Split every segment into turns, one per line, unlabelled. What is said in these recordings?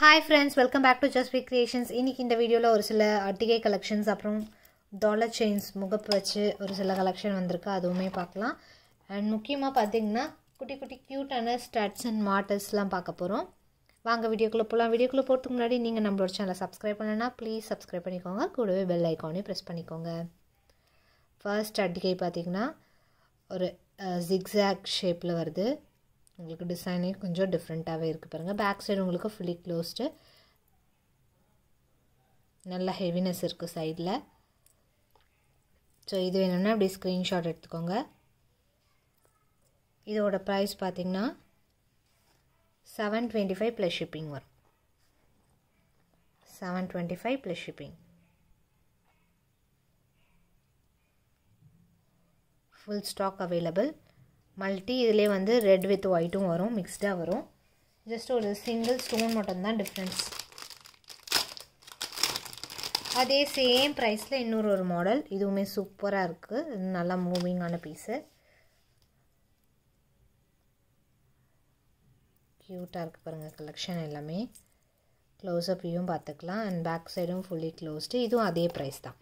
hi friends welcome back to Just V Creations இன்றைக்கி இந்த வீடியோவில் ஒரு சில அட்டிகை கலெக்ஷன்ஸ் அப்புறம் டாலர் செயின்ஸ் முகப்பு வச்சு ஒரு சில கலெக்ஷன் வந்திருக்கு அதுவுமே பார்க்கலாம் அண்ட் முக்கியமாக பார்த்தீங்கன்னா குட்டி குட்டி க்யூட்டான ஸ்டட்ஸ் அண்ட் மாட்டர்ஸ்லாம் பார்க்க போகிறோம் வாங்க வீடியோக்குள்ளே போகலாம் வீடியோக்குள்ளே போகிறதுக்கு முன்னாடி நீங்கள் நம்மளோட சேனலை சப்ஸ்கிரைப் பண்ணலைன்னா ப்ளீஸ் சப்ஸ்கிரைப் பண்ணிக்கோங்க கூடவே பெல் ஐக்கானையும் ப்ரெஸ் பண்ணிக்கோங்க ஃபர்ஸ்ட் அட்டிகை பார்த்தீங்கன்னா ஒரு ஜிக்ஸாக் ஷேப்பில் வருது உங்களுக்கு டிசைனே கொஞ்சம் டிஃப்ரெண்ட்டாகவே இருக்குது பாருங்கள் பேக் சைடு உங்களுக்கு ஃபுல்லி க்ளோஸ்டு நல்ல ஹெவினஸ் இருக்குது சைடில் ஸோ இது வேணும்னா அப்படி ஸ்க்ரீன்ஷாட் எடுத்துக்கோங்க இதோட ப்ரைஸ் பார்த்திங்கன்னா seven twenty five plus shipping வரும் seven twenty five plus shipping full stock available multi இதிலே வந்து ரெட் வித் ஒயிட்டும் வரும் மிக்ஸ்டாக வரும் ஜஸ்ட் ஒரு சிங்கிள் ஸ்டோன் மட்டும்தான் டிஃப்ரென்ஸ் அதே சேம் ப்ரைஸில் இன்னொரு ஒரு மாடல் இதுவுமே சூப்பராக இருக்குது நல்லா மூவிங்கான பீஸு க்யூட்டாக இருக்குது பாருங்கள் கலெக்ஷன் எல்லாமே க்ளோஸ்அப் வியூவும் பார்த்துக்கலாம் அண்ட் பேக் சைடும் ஃபுல்லி க்ளோஸ்டு இதுவும் அதே ப்ரைஸ் தான்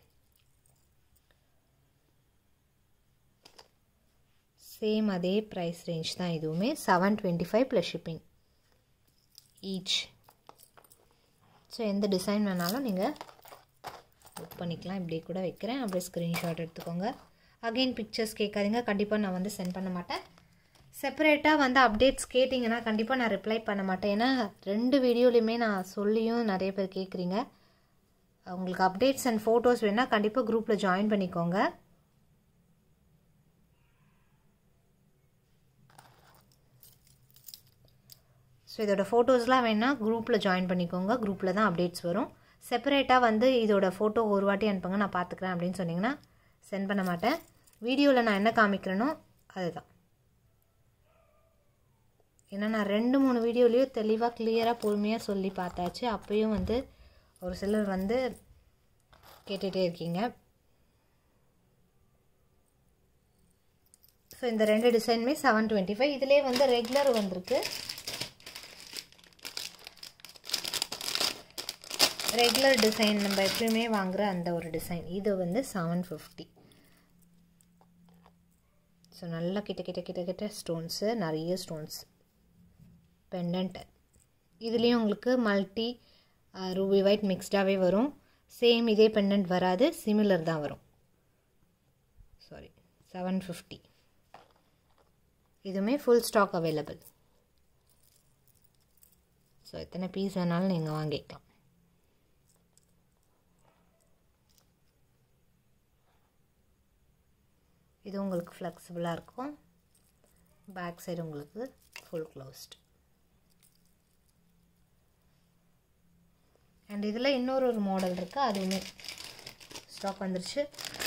சேம் அதே ப்ரைஸ் ரேஞ்ச் தான் இதுவுமே seven twenty five plus shipping each so எந்த டிசைன் வேணாலும் நீங்கள் புக் பண்ணிக்கலாம் இப்படி கூட வைக்கிறேன் அப்படியே ஸ்க்ரீன்ஷாட் எடுத்துக்கோங்க அகெயின் பிக்சர்ஸ் கேட்காதீங்க கண்டிப்பாக நான் வந்து சென்ட் பண்ண மாட்டேன் செப்பரேட்டாக வந்து அப்டேட்ஸ் கேட்டிங்கன்னா கண்டிப்பாக நான் ரிப்ளை பண்ண மாட்டேன் ஏன்னா ரெண்டு வீடியோலையுமே நான் சொல்லியும் நிறைய பேர் கேட்குறீங்க உங்களுக்கு அப்டேட்ஸ் அண்ட் ஃபோட்டோஸ் வேணால் கண்டிப்பாக குரூப்பில் ஜாயின் பண்ணிக்கோங்க ஸோ இதோட ஃபோட்டோஸ்லாம் வேணால் குரூப்பில் ஜாயின் பண்ணிக்கோங்க குரூப்பில் தான் அப்டேட்ஸ் வரும் செப்பரேட்டாக வந்து இதோட ஃபோட்டோ ஒரு வாட்டி அனுப்புங்க நான் பார்த்துக்கிறேன் அப்படின்னு சொன்னிங்கன்னா சென்ட் பண்ண மாட்டேன் வீடியோவில் நான் என்ன காமிக்கிறேனோ அதுதான் ஏன்னா நான் ரெண்டு மூணு வீடியோலேயும் தெளிவாக கிளியராக பொறுமையாக சொல்லி பார்த்தாச்சு அப்போயும் வந்து ஒரு சிலர் வந்து கேட்டுகிட்டே இருக்கீங்க ஸோ இந்த ரெண்டு டிசைனுமே செவன் டுவெண்ட்டி ஃபைவ் இதிலே வந்து ரெகுலர் வந்திருக்கு ரெகுலர் டிசைன் நம்ம எப்பயுமே வாங்குகிற அந்த ஒரு டிசைன் இது வந்து செவன் ஃபிஃப்டி ஸோ நல்லா கிட்ட கிட்ட கிட்ட கிட்ட ஸ்டோன்ஸு நிறைய ஸ்டோன்ஸ் பெண்டன்ட் இதுலேயும் உங்களுக்கு மல்டி ரூபி ஒயிட் மிக்ஸ்டாகவே வரும் சேம் இதே பெண்டன்ட் வராது சிமிலர் தான் வரும் சாரி செவன் ஃபிஃப்டி இதுவுமே ஃபுல் ஸ்டாக் அவைலபிள் ஸோ எத்தனை பீஸ் வேணாலும் நீங்கள் வாங்கிக்கலாம் இது உங்களுக்கு ஃப்ளெக்சிபிளாக இருக்கும் பேக் சைடு உங்களுக்கு ஃபுல் க்ளோஸ்ட் அண்ட் இதில் இன்னொரு ஒரு மாடல் இருக்குது அதுவுமே ஸ்டாக் வந்துருச்சு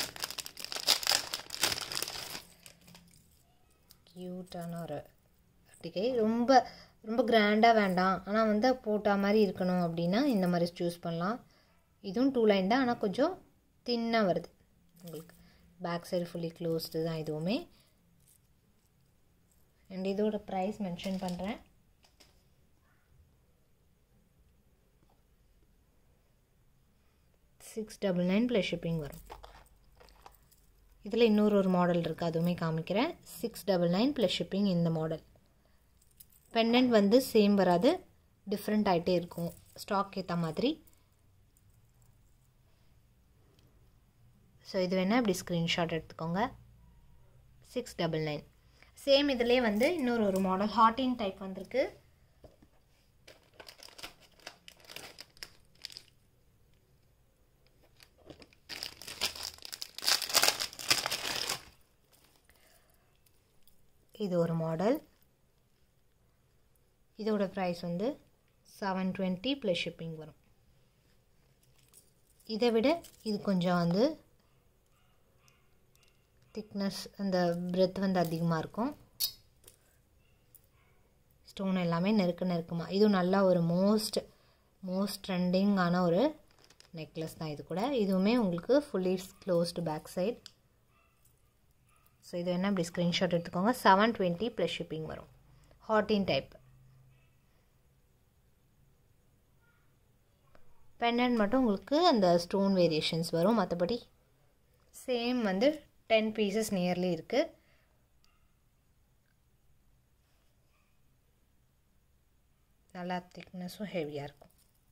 க்யூட்டான ஒரு அட்டிகை ரொம்ப ரொம்ப கிராண்டாக வேண்டாம் ஆனால் வந்து போட்டா மாதிரி இருக்கணும் அப்படின்னா இந்த மாதிரி சூஸ் பண்ணலாம் இதுவும் டூ லைன் தான் ஆனால் கொஞ்சம் தின்னாக வருது உங்களுக்கு பேக் சைடு ஃபுல்லி க்ளோஸ்டு தான் இதுவுமே அண்ட் இதோட ப்ரைஸ் மென்ஷன் பண்ணுறேன் six double nine plus shipping வரும் இதில் இன்னொரு ஒரு மாடல் இருக்குது அதுவுமே காமிக்கிறேன் six double nine plus shipping இந்த மாடல் பெண்டன்ட் வந்து சேம் வராது டிஃப்ரெண்ட் ஆகிட்டே இருக்கும் ஸ்டாக் ஏற்ற மாதிரி ஸோ இது வேணால் இப்படி ஸ்க்ரீன்ஷாட் எடுத்துக்கோங்க சிக்ஸ் டபுள் நைன் சேம் இதிலே வந்து இன்னொரு ஒரு மாடல் ஹாட்டின் டைப் வந்திருக்கு இது ஒரு மாடல் இதோட ப்ரைஸ் வந்து செவன் டுவெண்ட்டி ப்ளஸ் ஷிப்பிங் வரும் இதை விட இது கொஞ்சம் வந்து திக்னஸ் அந்த பிரெத் வந்து அதிகமாக இருக்கும் ஸ்டோன் எல்லாமே நெருக்க நெருக்கமாக இதுவும் நல்லா ஒரு மோஸ்ட் மோஸ்ட் ட்ரெண்டிங்கான ஒரு நெக்லஸ் தான் இது கூட இதுவுமே உங்களுக்கு fully closed back side so இது என்ன அப்படி ஸ்க்ரீன்ஷாட் எடுத்துக்கோங்க செவன் டுவெண்ட்டி ப்ளஸ் ஷிப்பிங் வரும் ஹாட்டின் டைப் பெண்டன்ட் மட்டும் உங்களுக்கு அந்த ஸ்டோன் வேரியேஷன்ஸ் வரும் மற்றபடி சேம் வந்து டென் பீசஸ் நியர்லி இருக்குது நல்லா திக்னஸும் ஹெவியாக இருக்கும்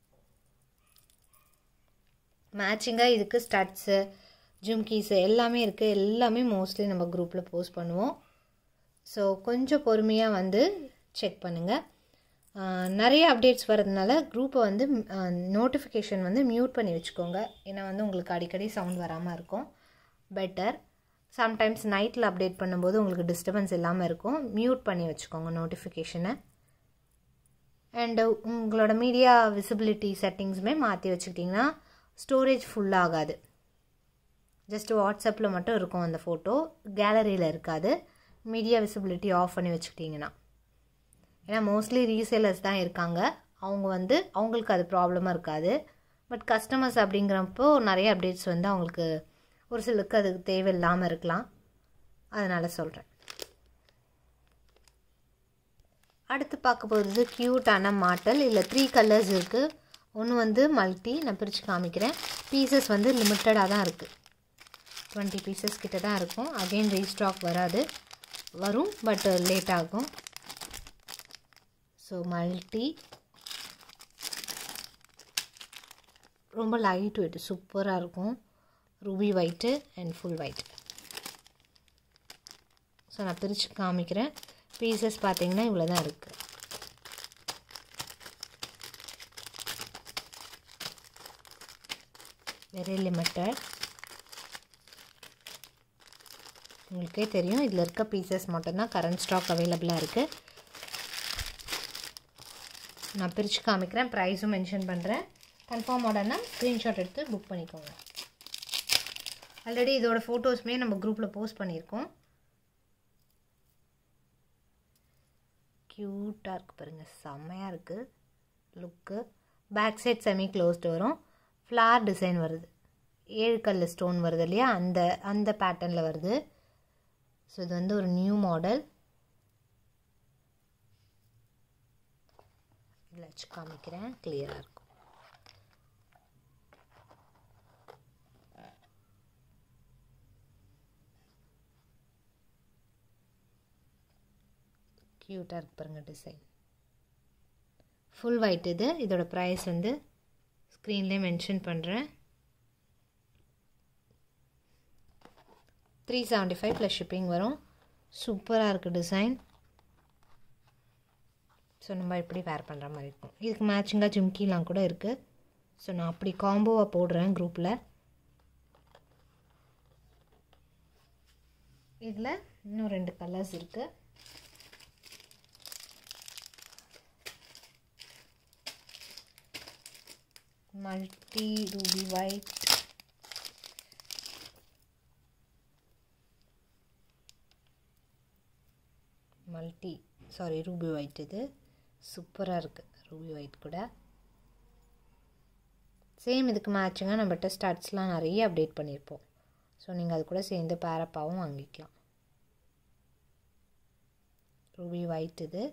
மேட்சிங்காக இதுக்கு ஸ்டட்ஸு ஜும்கீஸு எல்லாமே இருக்குது எல்லாமே மோஸ்ட்லி நம்ம குரூப்பில் போஸ்ட் பண்ணுவோம் ஸோ கொஞ்சம் பொறுமையாக வந்து செக் பண்ணுங்கள் நிறைய அப்டேட்ஸ் வரதுனால குரூப்பை வந்து நோட்டிஃபிகேஷன் வந்து மியூட் பண்ணி வச்சுக்கோங்க ஏன்னா வந்து உங்களுக்கு அடிக்கடி சவுண்ட் வராமல் இருக்கும் பெட்டர் சம்டைம்ஸ் நைட்டில் அப்டேட் பண்ணும்போது உங்களுக்கு டிஸ்டர்பன்ஸ் இல்லாமல் இருக்கும் மியூட் பண்ணி வச்சுக்கோங்க நோட்டிஃபிகேஷனை அண்டு உங்களோட மீடியா விசிபிலிட்டி செட்டிங்ஸுமே மாற்றி வச்சுக்கிட்டிங்கன்னா ஸ்டோரேஜ் ஃபுல்லாகாது ஜஸ்ட் வாட்ஸ்அப்பில் மட்டும் இருக்கும் அந்த ஃபோட்டோ கேலரியில் இருக்காது மீடியா விசிபிலிட்டி ஆஃப் பண்ணி வச்சுக்கிட்டிங்கன்னா ஏன்னா மோஸ்ட்லி ரீசேலர்ஸ் தான் இருக்காங்க அவங்க வந்து அவங்களுக்கு அது ப்ராப்ளமாக இருக்காது பட் கஸ்டமர்ஸ் அப்படிங்கிறப்போ நிறைய அப்டேட்ஸ் வந்து அவங்களுக்கு ஒரு சிலருக்கு அதுக்கு தேவையில்லாமல் இருக்கலாம் அதனால் சொல்கிறேன் அடுத்து பார்க்க போகிறது க்யூட்டான மாட்டல் இல்லை த்ரீ கலர்ஸ் இருக்குது ஒன்று வந்து மல்டி நான் பிரித்து காமிக்கிறேன் பீசஸ் வந்து லிமிட்டடாக தான் இருக்குது டுவெண்ட்டி பீசஸ் கிட்ட தான் இருக்கும் அகெயின் ரீஸ்டாக் வராது வரும் பட் லேட் ஆகும் ஸோ மல்டி ரொம்ப லைட் வெயிட் சூப்பராக இருக்கும் ruby white and full white so நான் பிரித்து காமிக்கிறேன் பீசஸ் பார்த்தீங்கன்னா இவ்வளோ தான் இருக்குது வெரி லிமிட்டட் உங்களுக்கே தெரியும் இதில் இருக்க பீசஸ் மட்டும்தான் கரண்ட் ஸ்டாக் அவைலபிளாக இருக்குது நான் பிரித்து காமிக்கிறேன் ப்ரைஸும் மென்ஷன் பண்ணுறேன் கன்ஃபார்ம் ஆர்டர்னா ஸ்க்ரீன்ஷாட் எடுத்து புக் பண்ணிக்கோங்க ஆல்ரெடி இதோட ஃபோட்டோஸுமே நம்ம குரூப்பில் போஸ்ட் பண்ணியிருக்கோம் க்யூட்டாக இருக்குது பாருங்கள் செம்மையாக இருக்குது look back side semi closed வரும் ஃப்ளார் டிசைன் வருது ஏழு கல் ஸ்டோன் வருது இல்லையா அந்த அந்த பேட்டர்னில் வருது ஸோ இது வந்து ஒரு நியூ மாடல் இதில் வச்சு காமிக்கிறேன் கிளியராக இருக்கும் க்யூட்டாக இருக்கு பாருங்கள் டிசைன் ஃபுல் ஒயிட் இது இதோட ப்ரைஸ் வந்து ஸ்க்ரீன்லேயே மென்ஷன் பண்ணுறேன் three seventy five plus shipping வரும் சூப்பராக இருக்குது டிசைன் ஸோ நம்ம இப்படி வேர் பண்ணுற மாதிரி இருக்கும் இதுக்கு மேட்சிங்காக ஜிம்கிலாம் கூட இருக்குது ஸோ நான் அப்படி காம்போவாக போடுறேன் குரூப்பில் இதில் இன்னும் ரெண்டு கலர்ஸ் இருக்குது multi ruby white multi sorry ruby white இது சூப்பராக இருக்குது ரூபி ஒயிட் கூட சேம் இதுக்கு மேட்சிங்காக நம்மகிட்ட ஸ்டார்ட்ஸ்லாம் நிறைய அப்டேட் பண்ணியிருப்போம் ஸோ நீங்கள் அது கூட சேர்ந்து பேரப்பாவும் வாங்கிக்கலாம் ரூபி ஒயிட் இது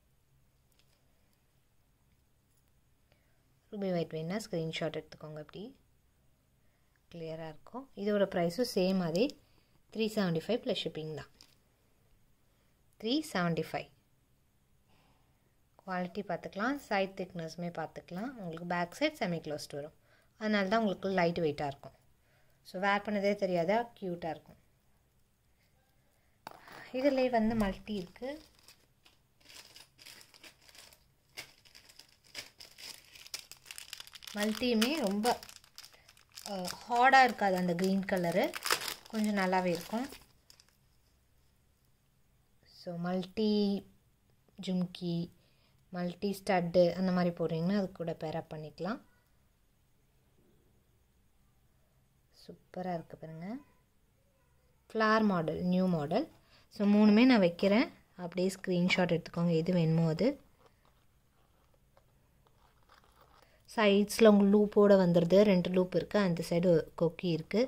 ரூபி ஒயிட் வேணால் ஸ்க்ரீன்ஷாட் எடுத்துக்கோங்க அப்படி கிளியராக இருக்கும் இதோட ப்ரைஸும் சேம் அதே three seventy five plus shipping தான் த்ரீ செவன்ட்டி ஃபைவ் குவாலிட்டி பார்த்துக்கலாம் சைட் திக்னஸ்மே பார்த்துக்கலாம் உங்களுக்கு பேக் சைட் செமி க்ளோஸ்ட் வரும் அதனால தான் உங்களுக்கு லைட் வெயிட்டாக இருக்கும் ஸோ வேர் பண்ணதே தெரியாதா க்யூட்டாக இருக்கும் இதில் வந்து மல்டி இருக்குது மல்டியுமே ரொம்ப ஹார்டாக இருக்காது அந்த க்ரீன் கலரு கொஞ்சம் நல்லாவே இருக்கும் so multi jhumki multi stud அந்த மாதிரி போடுறீங்கன்னா அது கூட பேரப் பண்ணிக்கலாம் சூப்பராக இருக்குது பாருங்கள் flower model new model so மூணுமே நான் வைக்கிறேன் அப்படியே ஸ்க்ரீன்ஷாட் எடுத்துக்கோங்க எது வேணுமோ அது சைட்ஸில் உங்களுக்கு லூப்போடு வந்துடுது ரெண்டு லூப் இருக்குது அந்த சைடு கொக்கி இருக்குது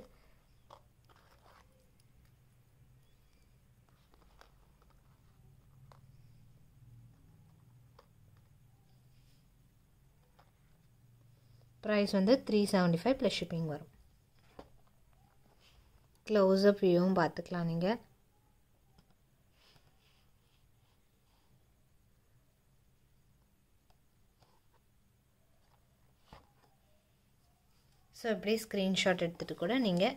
ப்ரைஸ் வந்து three seventy five plus shipping வரும் க்ளோஸ்அப் வியூவும் பார்த்துக்கலாம் நீங்கள் ஸோ அப்படியே ஸ்க்ரீன்ஷாட் எடுத்துகிட்டு கூட நீங்கள்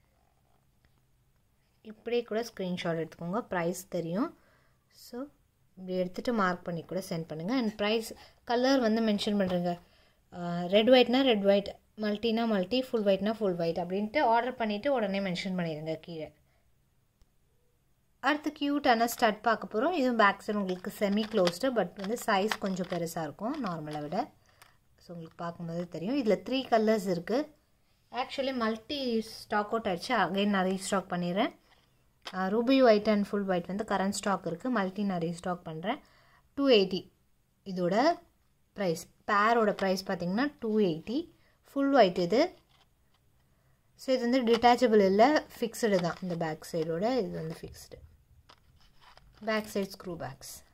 இப்படியே கூட ஸ்க்ரீன்ஷாட் எடுத்துக்கோங்க ப்ரைஸ் தெரியும் ஸோ இப்படி எடுத்துகிட்டு மார்க் பண்ணி கூட சென்ட் பண்ணுங்கள் அண்ட் ப்ரைஸ் கலர் வந்து மென்ஷன் பண்ணுறேங்க ரெட் ஒயிட்னா ரெட் ஒயிட் மல்டினா மல்டி ஃபுல் ஒயிட்னா ஃபுல் ஒயிட் அப்படின்ட்டு ஆர்டர் பண்ணிவிட்டு உடனே மென்ஷன் பண்ணிடுங்க கீழே அடுத்து க்யூட்டான ஸ்டட் பார்க்க போகிறோம் இதுவும் பேக் சைடு உங்களுக்கு செமி க்ளோஸ்டு பட் வந்து சைஸ் கொஞ்சம் பெருசாக இருக்கும் நார்மலை விட ஸோ உங்களுக்கு பார்க்கும்போது தெரியும் இதில் த்ரீ கலர்ஸ் இருக்குது ஆக்சுவலி மல்டி ஸ்டாக் அவுட் ஆகிடுச்சு அகைன் நான் ரீஸ்டாக் பண்ணிடுறேன் ruby white and full white வந்து கரண்ட் ஸ்டாக் இருக்குது மல்டி நான் ரீஸ்டாக் பண்ணுறேன் டூ எயிட்டி இதோட ப்ரைஸ் பேரோட ப்ரைஸ் பார்த்திங்கன்னா டூ எயிட்டி ஃபுல் ஒயிட் இது ஸோ இது வந்து டிட்டாச்சபிள் இல்லை ஃபிக்ஸ்டு தான் இந்த பேக் சைடோட இது வந்து fixed back side screw packs